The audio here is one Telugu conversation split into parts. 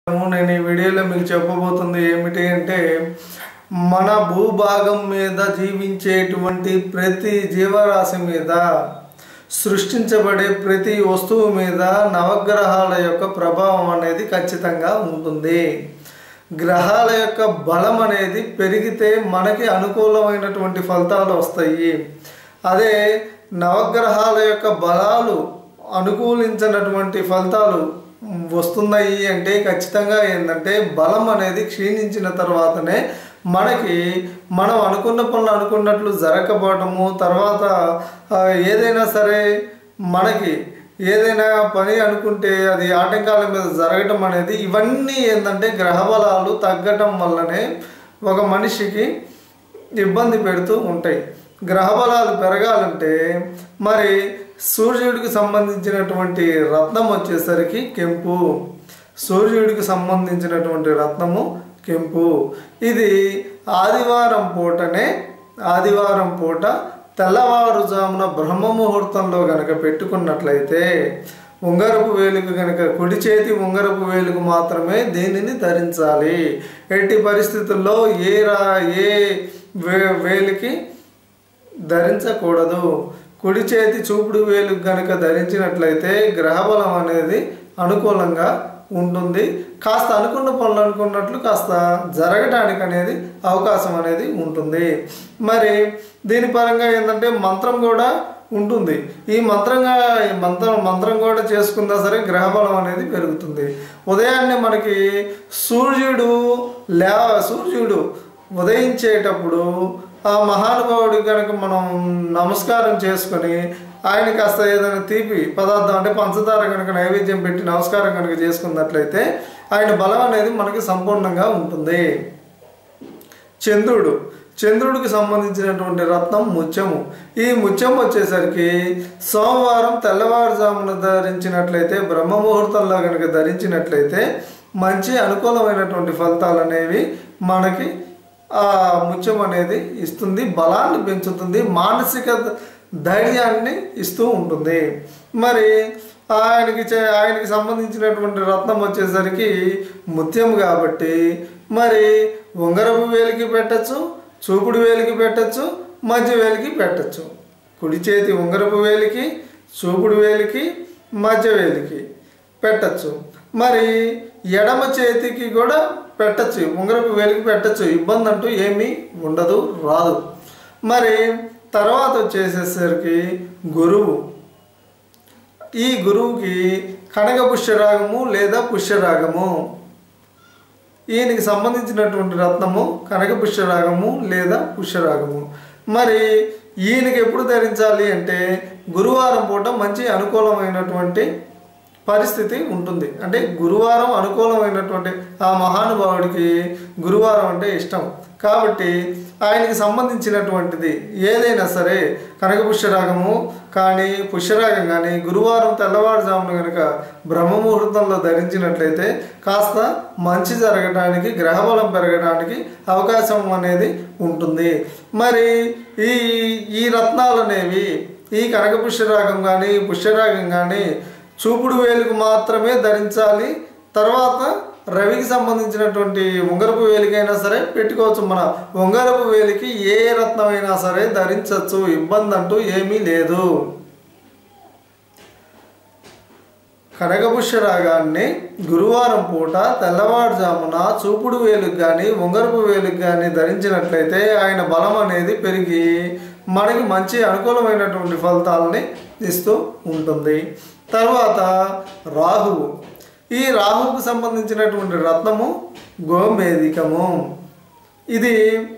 నేను ఈ వీడియోలో మీకు చెప్పబోతుంది ఏమిటి అంటే మన భూభాగం మీద జీవించేటువంటి ప్రతి జీవరాశి మీద సృష్టించబడే ప్రతి వస్తువు మీద నవగ్రహాల యొక్క ప్రభావం అనేది ఖచ్చితంగా ఉంటుంది గ్రహాల యొక్క బలం అనేది పెరిగితే మనకి అనుకూలమైనటువంటి ఫలితాలు వస్తాయి అదే నవగ్రహాల యొక్క బలాలు అనుకూలించినటువంటి ఫలితాలు వస్తున్నాయి అంటే ఖచ్చితంగా ఏంటంటే బలం అనేది క్షీణించిన తర్వాతనే మనకి మనం అనుకున్న పనులు అనుకున్నట్లు జరగకపోవటము తర్వాత ఆ, ఏదైనా సరే మనకి ఏదైనా పని అనుకుంటే అది ఆటంకాల మీద జరగటం అనేది ఇవన్నీ ఏంటంటే గ్రహబలాలు తగ్గటం వల్లనే ఒక మనిషికి ఇబ్బంది పెడుతూ ఉంటాయి గ్రహబలాలు పెరగాలంటే మరి సూర్యుడికి సంబంధించినటువంటి రత్నం వచ్చేసరికి కెంపు సూర్యుడికి సంబంధించినటువంటి రత్నము కెంపు ఇది ఆదివారం పూటనే ఆదివారం పూట తెల్లవారుజామున బ్రహ్మ ముహూర్తంలో గనక పెట్టుకున్నట్లయితే ఉంగరపు వేలుకు గనక కుడి చేతి ఉంగరపు వేలుకు మాత్రమే దీనిని ధరించాలి ఎట్టి పరిస్థితుల్లో ఏ రా ఏ వే వేలికి ధరించకూడదు కుడి చేతి చూపుడు వేలు గనక ధరించినట్లయితే గ్రహబలం అనేది అనుకూలంగా ఉంటుంది కాస్త అనుకున్న పనులు అనుకున్నట్లు కాస్త జరగడానికి అనేది అవకాశం అనేది ఉంటుంది మరి దీని పరంగా ఏంటంటే మంత్రం కూడా ఉంటుంది ఈ మంత్రంగా ఈ మంత్రం మంత్రం కూడా చేసుకున్నా సరే గ్రహబలం అనేది పెరుగుతుంది ఉదయాన్నే మనకి సూర్యుడు లే సూర్యుడు ఉదయించేటప్పుడు ఆ మహానుభావుడి కనుక మనం నమస్కారం చేసుకొని ఆయన కాస్త ఏదైనా తీపి పదార్థం అంటే పంచదార కనుక నైవేద్యం పెట్టి నమస్కారం కనుక చేసుకున్నట్లయితే ఆయన బలం అనేది మనకి సంపూర్ణంగా ఉంటుంది చంద్రుడు చంద్రుడికి సంబంధించినటువంటి రత్నం ముత్యము ఈ ముత్యం వచ్చేసరికి సోమవారం తెల్లవారుజామున ధరించినట్లయితే బ్రహ్మ ముహూర్తంలో కనుక ధరించినట్లయితే మంచి అనుకూలమైనటువంటి ఫలితాలు అనేవి మనకి ఆ ముత్యం అనేది ఇస్తుంది బలాన్ని పెంచుతుంది మానసిక ధైర్యాన్ని ఇస్తూ ఉంటుంది మరి ఆయనకి చే ఆయనకి సంబంధించినటువంటి రత్నం వచ్చేసరికి ముత్యం కాబట్టి మరి ఉంగరపు వేలికి పెట్టచ్చు చూపుడు వేలికి పెట్టచ్చు మధ్య వేలికి పెట్టచ్చు కుడి చేతి ఉంగరపు వేలికి చూపుడు వేలికి మధ్య వేలికి పెట్టచ్చు మరి ఎడమ చేతికి కూడా పెట్టచ్చు ఉంగరపు వేలికి పెట్టచ్చు ఇబ్బంది అంటూ ఏమీ ఉండదు రాదు మరి తర్వాత వచ్చేసేసరికి గురువు ఈ గురువుకి కనక పుష్యరాగము లేదా పుష్యరాగము ఈయనకి సంబంధించినటువంటి రత్నము కనక పుష్యరాగము లేదా పుష్యరాగము మరి ఈయనకి ఎప్పుడు ధరించాలి అంటే గురువారం పూట మంచి అనుకూలమైనటువంటి పరిస్థితి ఉంటుంది అంటే గురువారం అనుకూలమైనటువంటి ఆ మహానుభావుడికి గురువారం అంటే ఇష్టం కాబట్టి ఆయనకి సంబంధించినటువంటిది ఏదైనా సరే కనక పుష్యరాగము కానీ పుష్యరాగం కానీ గురువారం తెల్లవారుజామున కనుక బ్రహ్మ ముహూర్తంలో ధరించినట్లయితే కాస్త మంచి జరగడానికి గ్రహబలం పెరగడానికి అవకాశం అనేది ఉంటుంది మరి ఈ ఈ రత్నాలు అనేవి ఈ కనక పుష్యరాగం కానీ పుష్యరాగం కానీ చూపుడు వేలుకు మాత్రమే ధరించాలి తర్వాత రవికి సంబంధించినటువంటి ఉంగరపు వేలికైనా సరే పెట్టుకోవచ్చు మన ఉంగరపు వేలికి ఏ రత్నమైనా సరే ధరించవచ్చు ఇబ్బంది అంటూ ఏమీ లేదు కనకపుష్య రాగాన్ని గురువారం పూట తెల్లవారుజామున చూపుడు వేలుకు కానీ ఉంగరపు వేలుకు కానీ ధరించినట్లయితే ఆయన బలం అనేది పెరిగి మనకి మంచి అనుకూలమైనటువంటి ఫలితాలని ఇస్తూ ఉంటుంది తర్వాత రాహువు ఈ రాహువుకు సంబంధించినటువంటి రత్నము గోమేధికము ఇది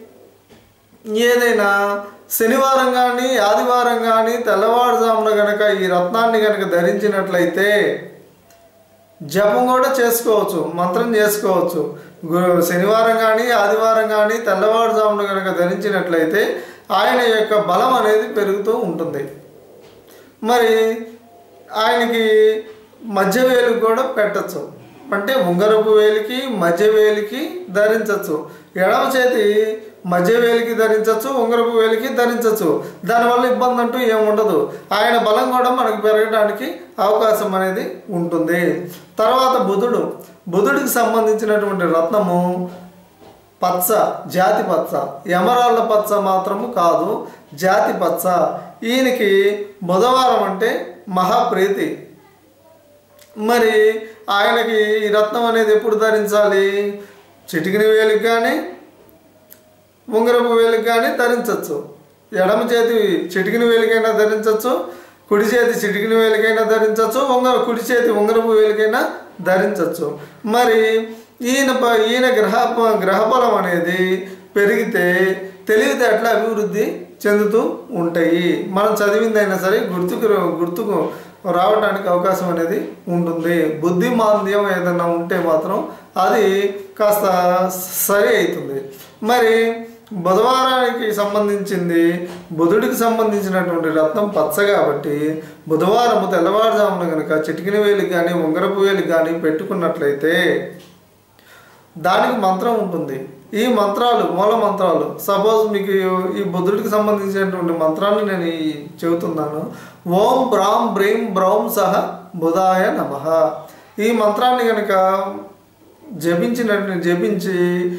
ఏదైనా శనివారం కానీ ఆదివారం కానీ తెల్లవారుజామున గనక ఈ రత్నాన్ని కనుక ధరించినట్లయితే జపం కూడా చేసుకోవచ్చు మంత్రం చేసుకోవచ్చు గు- శనివారం కానీ ఆదివారం కానీ తెల్లవారుజామున కనుక ధరించినట్లయితే ఆయన యొక్క బలం అనేది పెరుగుతూ ఉంటుంది మరి ఆయనకి మధ్య వేలుకు కూడా పెట్టచ్చు అంటే ఉంగరపు వేలికి మధ్య వేలికి ధరించవచ్చు ఎడమ చేతి మధ్య వేలికి ధరించవచ్చు ఉంగరపు వేలికి ధరించవచ్చు దానివల్ల ఇబ్బంది అంటూ ఏముండదు ఆయన బలం కూడా మనకు పెరగడానికి అవకాశం అనేది ఉంటుంది తర్వాత బుధుడు బుధుడికి సంబంధించినటువంటి రత్నము పచ్చ జాతి పచ్చ ఎమరాళ్ళ పచ్చ మాత్రము కాదు జాతి పచ్చ ఈయనకి బుధవారం అంటే మహాప్రీతి మరి ఆయనకి ఈ రత్నం అనేది ఎప్పుడు ధరించాలి చిటికిన వేలికి కానీ ఉంగరపు వేలికి కానీ ధరించవచ్చు ఎడమ చేతి చిటికిన వేలికైనా ధరించవచ్చు కుడి చేతి చిటికిన వేలికైనా ధరించవచ్చు ఉంగర కుడి చేతి ఉంగరపు వేలికైనా ధరించవచ్చు మరి ఈయన ప- ఈయన గ్రహ గ్రహబలం అనేది పెరిగితే తెలివితేటలు అభివృద్ధి చెందుతూ ఉంటాయి మనం చదివిందైనా సరే గుర్తుకు రా- గుర్తుకు రావడానికి అవకాశం అనేది ఉంటుంది బుద్ధి మాంద్యం ఏదైనా ఉంటే మాత్రం అది కాస్త సరి అవుతుంది మరి బుధవారానికి సంబంధించింది బుధుడికి సంబంధించినటువంటి రత్నం పచ్చ కాబట్టి బుధవారము తెల్లవారుజామున కనుక చిటికిన వేలికి కానీ ఉంగరపు వేలికి కానీ పెట్టుకున్నట్లయితే దానికి మంత్రం ఉంటుంది ఈ మంత్రాలు మూల మంత్రాలు సపోజ్ మీకు ఈ బుద్ధుడికి సంబంధించినటువంటి మంత్రాన్ని నేను ఈ చెబుతున్నాను ఓం బ్రాం బ్రీం బ్రౌం సహ బుధాయ నమ ఈ మంత్రాన్ని కనుక జపించినట్టు జపించి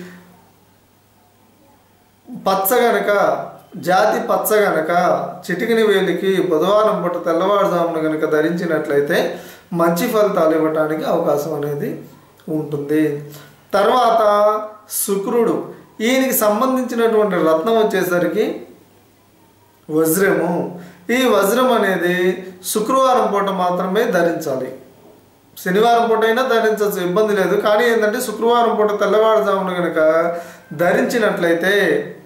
పచ్చ గనక జాతి పచ్చ గనక చిటికిన వేలికి బుధవారం పూట తెల్లవారుజామున గనక ధరించినట్లయితే మంచి ఫలితాలు ఇవ్వడానికి అవకాశం అనేది ఉంటుంది తర్వాత శుక్రుడు ఈయనకి సంబంధించినటువంటి రత్నం వచ్చేసరికి వజ్రము ఈ వజ్రం అనేది శుక్రవారం పూట మాత్రమే ధరించాలి శనివారం పూట అయినా ధరించవచ్చు ఇబ్బంది లేదు కానీ ఏంటంటే శుక్రవారం పూట తెల్లవారుజామున కనుక ధరించినట్లయితే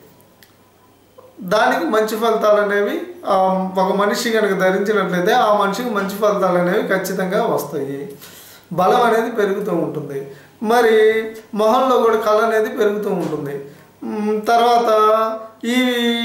దానికి మంచి ఫలితాలు అనేవి ఆ, ఒక మనిషి కనుక ధరించినట్లయితే ఆ మనిషికి మంచి ఫలితాలు అనేవి ఖచ్చితంగా వస్తాయి బలం అనేది పెరుగుతూ ఉంటుంది మరి మొహంలో కూడా కళ అనేది పెరుగుతూ ఉంటుంది మ్, తర్వాత ఈ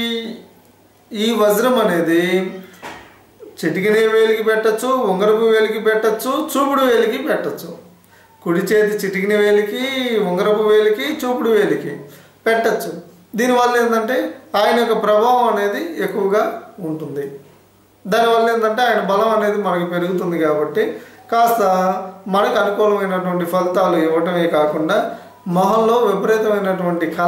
ఈ వజ్రం అనేది చిటికిన వేలికి పెట్టచ్చు ఉంగరపు వేలికి పెట్టచ్చు చూపుడు వేలికి పెట్టచ్చు కుడి చేతి చిటికిన వేలికి ఉంగరపు వేలికి చూపుడు వేలికి పెట్టచ్చు దీనివల్ల ఏంటంటే ఆయన యొక్క ప్రభావం అనేది ఎక్కువగా ఉంటుంది దానివల్ల ఏంటంటే ఆయన బలం అనేది మనకి పెరుగుతుంది కాబట్టి కాస్త మనకు అనుకూలమైనటువంటి ఫలితాలు ఇవ్వటమే కాకుండా మొహంలో విపరీతమైనటువంటి కళ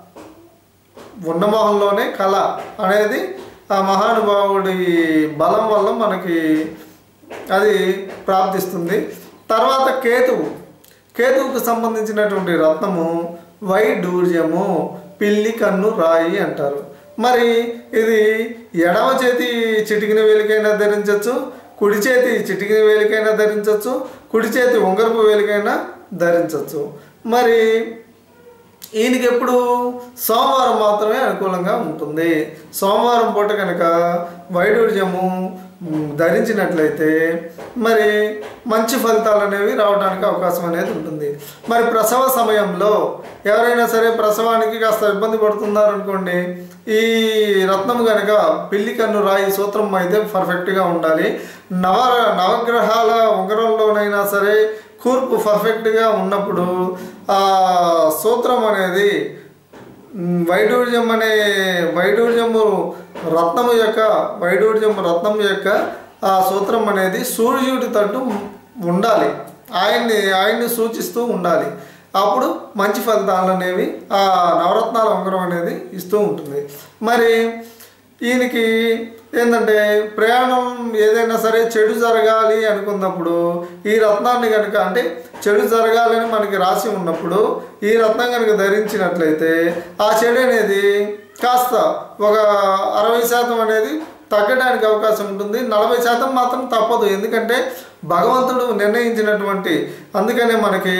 ఉన్న మొహంలోనే కళ అనేది ఆ మహానుభావుడి బలం వల్ల మనకి అది ప్రాప్తిస్తుంది తర్వాత కేతువు కేతువుకు సంబంధించినటువంటి రత్నము వైడూర్యము పిల్లి కన్ను రాయి అంటారు మరి ఇది ఎడమ చేతి చిటికిన వేలికైనా ధరించవచ్చు కుడి చేతి చిటికిన వేలికైనా ధరించవచ్చు కుడి చేతి ఉంగరపు వేలికైనా ధరించవచ్చు మరి ఈయనకి ఎప్పుడు సోమవారం మాత్రమే అనుకూలంగా ఉంటుంది సోమవారం పూట కనుక వైడూర్యము మ్, ధరించినట్లయితే మరి మంచి ఫలితాలు అనేవి రావడానికి అవకాశం అనేది ఉంటుంది మరి ప్రసవ సమయంలో ఎవరైనా సరే ప్రసవానికి కాస్త ఇబ్బంది పడుతున్నారు అనుకోండి ఈ రత్నం కనుక పిల్లి కన్ను రాయి సూత్రం అయితే పర్ఫెక్ట్గా ఉండాలి నవ నవగ్రహాల ఉంగరంలోనైనా సరే కూర్పు పర్ఫెక్ట్గా ఉన్నప్పుడు ఆ సూత్రం అనేది మ్, వైడూర్యం అనే వైడూర్యము రత్నము యొక్క వైడూర్యము రత్నము యొక్క ఆ సూత్రం అనేది సూర్యుడి తట్టు ఉండాలి ఆయన్ని ఆయన్ని సూచిస్తూ ఉండాలి అప్పుడు మంచి ఫలితాలు అనేవి ఆ నవరత్నాల ఉంగరం అనేది ఇస్తూ ఉంటుంది మరి ఈయనకి ఏంటంటే ప్రయాణం ఏదైనా సరే చెడు జరగాలి అనుకున్నప్పుడు ఈ రత్నాన్ని కనుక అంటే చెడు జరగాలని మనకి రాసి ఉన్నప్పుడు ఈ రత్నం కనుక ధరించినట్లయితే ఆ చెడు అనేది కాస్త ఒక అరవై శాతం అనేది తగ్గడానికి అవకాశం ఉంటుంది నలభై శాతం మాత్రం తప్పదు ఎందుకంటే భగవంతుడు నిర్ణయించినటువంటి అందుకనే మనకి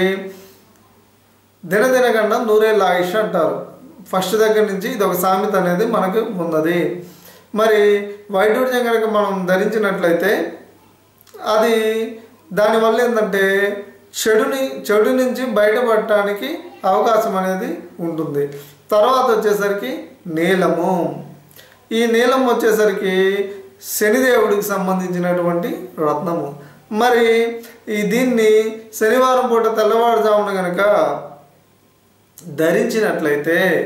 దినదినగండం నూరేళ్ళ ఆయుష్ అంటారు ఫస్ట్ దగ్గర నుంచి ఇది ఒక సామెత అనేది మనకు ఉన్నది మరి వైడూర్యం కనుక మనం ధరించినట్లయితే అది దానివల్ల ఏంటంటే చెడుని చెడు నుంచి బయటపడటానికి అవకాశం అనేది ఉంటుంది తర్వాత వచ్చేసరికి నీలము ఈ నీలం వచ్చేసరికి శనిదేవుడికి సంబంధించినటువంటి రత్నము మరి ఈ దీన్ని శనివారం పూట తెల్లవారుజామున కనుక ధరించినట్లయితే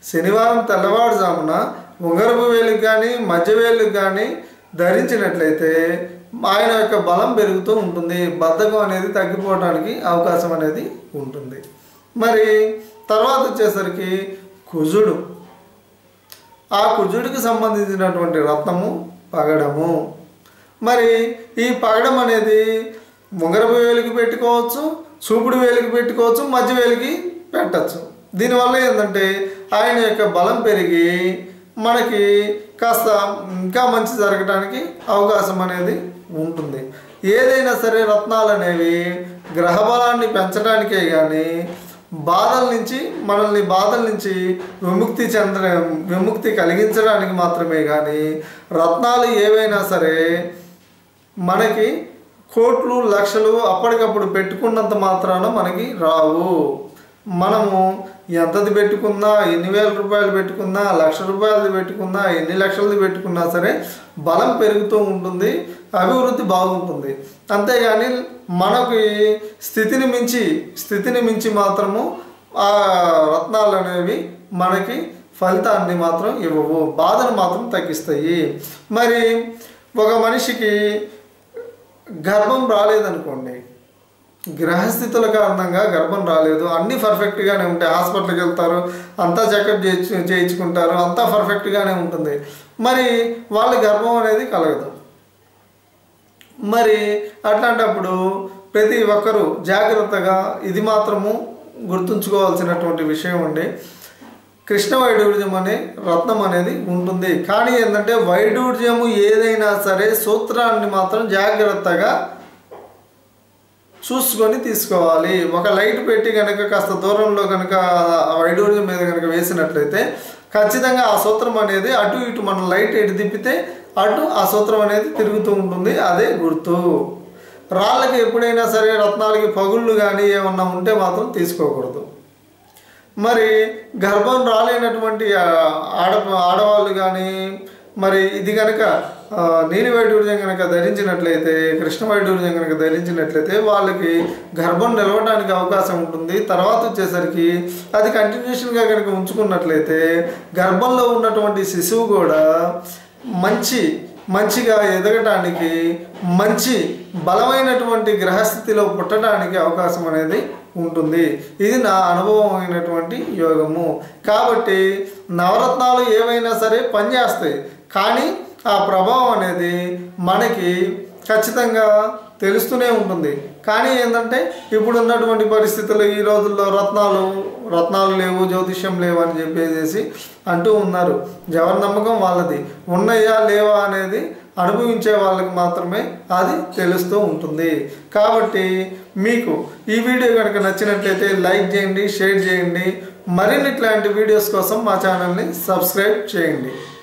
శనివారం తెల్లవారుజామున ఉంగరపు వేలుకి కానీ మధ్య వేలుకి కానీ ధరించినట్లయితే ఆయన యొక్క బలం పెరుగుతూ ఉంటుంది బద్ధకం అనేది తగ్గిపోవడానికి అవకాశం అనేది ఉంటుంది మరి తర్వాత వచ్చేసరికి కుజుడు ఆ కుజుడికి సంబంధించినటువంటి రత్నము పగడము మరి ఈ పగడం అనేది ముంగరపు వేలికి పెట్టుకోవచ్చు చూపుడు వేలికి పెట్టుకోవచ్చు మధ్య వేలికి పెట్టచ్చు దీనివల్ల ఏంటంటే ఆయన యొక్క బలం పెరిగి మనకి కాస్త ఇంకా మంచి జరగడానికి అవకాశం అనేది ఉంటుంది ఏదైనా సరే రత్నాలు అనేవి గ్రహ బలాన్ని పెంచడానికే కానీ బాధల నుంచి మనల్ని బాధల నుంచి విముక్తి చెంద విముక్తి కలిగించడానికి మాత్రమే కానీ రత్నాలు ఏవైనా సరే మనకి కోట్లు లక్షలు అప్పటికప్పుడు పెట్టుకున్నంత మాత్రాన మనకి రావు మనము ఎంతది పెట్టుకున్నా ఎన్ని వేల రూపాయలు పెట్టుకున్నా లక్ష రూపాయలది పెట్టుకున్నా ఎన్ని లక్షలది పెట్టుకున్నా సరే బలం పెరుగుతూ ఉంటుంది అభివృద్ధి బాగుంటుంది అంతేగాని మనకి స్థితిని మించి స్థితిని మించి మాత్రము ఆ రత్నాలు అనేవి మనకి ఫలితాన్ని మాత్రం ఇవ్వవు బాధను మాత్రం తగ్గిస్తాయి మరి ఒక మనిషికి గర్భం రాలేదనుకోండి గ్రహస్థితుల కారణంగా గర్భం రాలేదు అన్నీ పర్ఫెక్ట్గానే ఉంటాయి హాస్పిటల్కి వెళ్తారు అంతా చెకప్ చేయించు చేయించుకుంటారు అంతా పర్ఫెక్ట్గానే ఉంటుంది మరి వాళ్ళ గర్భం అనేది కలగదు మరి అట్లాంటప్పుడు ప్రతి ఒక్కరూ జాగ్రత్తగా ఇది మాత్రము గుర్తుంచుకోవాల్సినటువంటి విషయం అండి కృష్ణ వైడూర్యం అనే రత్నం అనేది ఉంటుంది కానీ ఏంటంటే వైడూర్యము ఏదైనా సరే సూత్రాన్ని మాత్రం జాగ్రత్తగా చూసుకొని తీసుకోవాలి ఒక లైట్ పెట్టి కనుక కాస్త దూరంలో కనుక వైడూర్యం మీద కనుక వేసినట్లయితే ఖచ్చితంగా ఆ సూత్రం అనేది అటు ఇటు మనం లైట్ ఎటు తిప్పితే అటు ఆ సూత్రం అనేది తిరుగుతూ ఉంటుంది అదే గుర్తు రాళ్ళకి ఎప్పుడైనా సరే రత్నాలకి పగుళ్ళు కానీ ఏమన్నా ఉంటే మాత్రం తీసుకోకూడదు మరి గర్భం రాలేనటువంటి ఆ, ఆడ ఆడవాళ్ళు కానీ మరి ఇది కనుక నీలి వైడూర్యం కనుక ధరించినట్లయితే కృష్ణ వైడూర్యం కనుక ధరించినట్లయితే వాళ్ళకి గర్భం నిలవడానికి అవకాశం ఉంటుంది తర్వాత వచ్చేసరికి అది కంటిన్యూషన్గా కనుక ఉంచుకున్నట్లయితే గర్భంలో ఉన్నటువంటి శిశువు కూడా మంచి మంచిగా ఎదగటానికి మంచి బలమైనటువంటి గ్రహస్థితిలో పుట్టడానికి అవకాశం అనేది ఉంటుంది ఇది నా అనుభవమైనటువంటి యోగము కాబట్టి నవరత్నాలు ఏవైనా సరే పనిచేస్తాయి కానీ ఆ ప్రభావం అనేది మనకి ఖచ్చితంగా తెలుస్తూనే ఉంటుంది కానీ ఏంటంటే ఇప్పుడు ఉన్నటువంటి పరిస్థితులు ఈ రోజుల్లో రత్నాలు రత్నాలు లేవు జ్యోతిష్యం లేవు అని చెప్పేసి అంటూ ఉన్నారు ఎవరి నమ్మకం వాళ్ళది ఉన్నాయా లేవా అనేది అనుభవించే వాళ్ళకి మాత్రమే అది తెలుస్తూ ఉంటుంది కాబట్టి మీకు ఈ వీడియో కనుక నచ్చినట్లయితే లైక్ చేయండి షేర్ చేయండి మరిన్ని ఇట్లాంటి వీడియోస్ కోసం మా ఛానల్ని సబ్స్క్రైబ్ చేయండి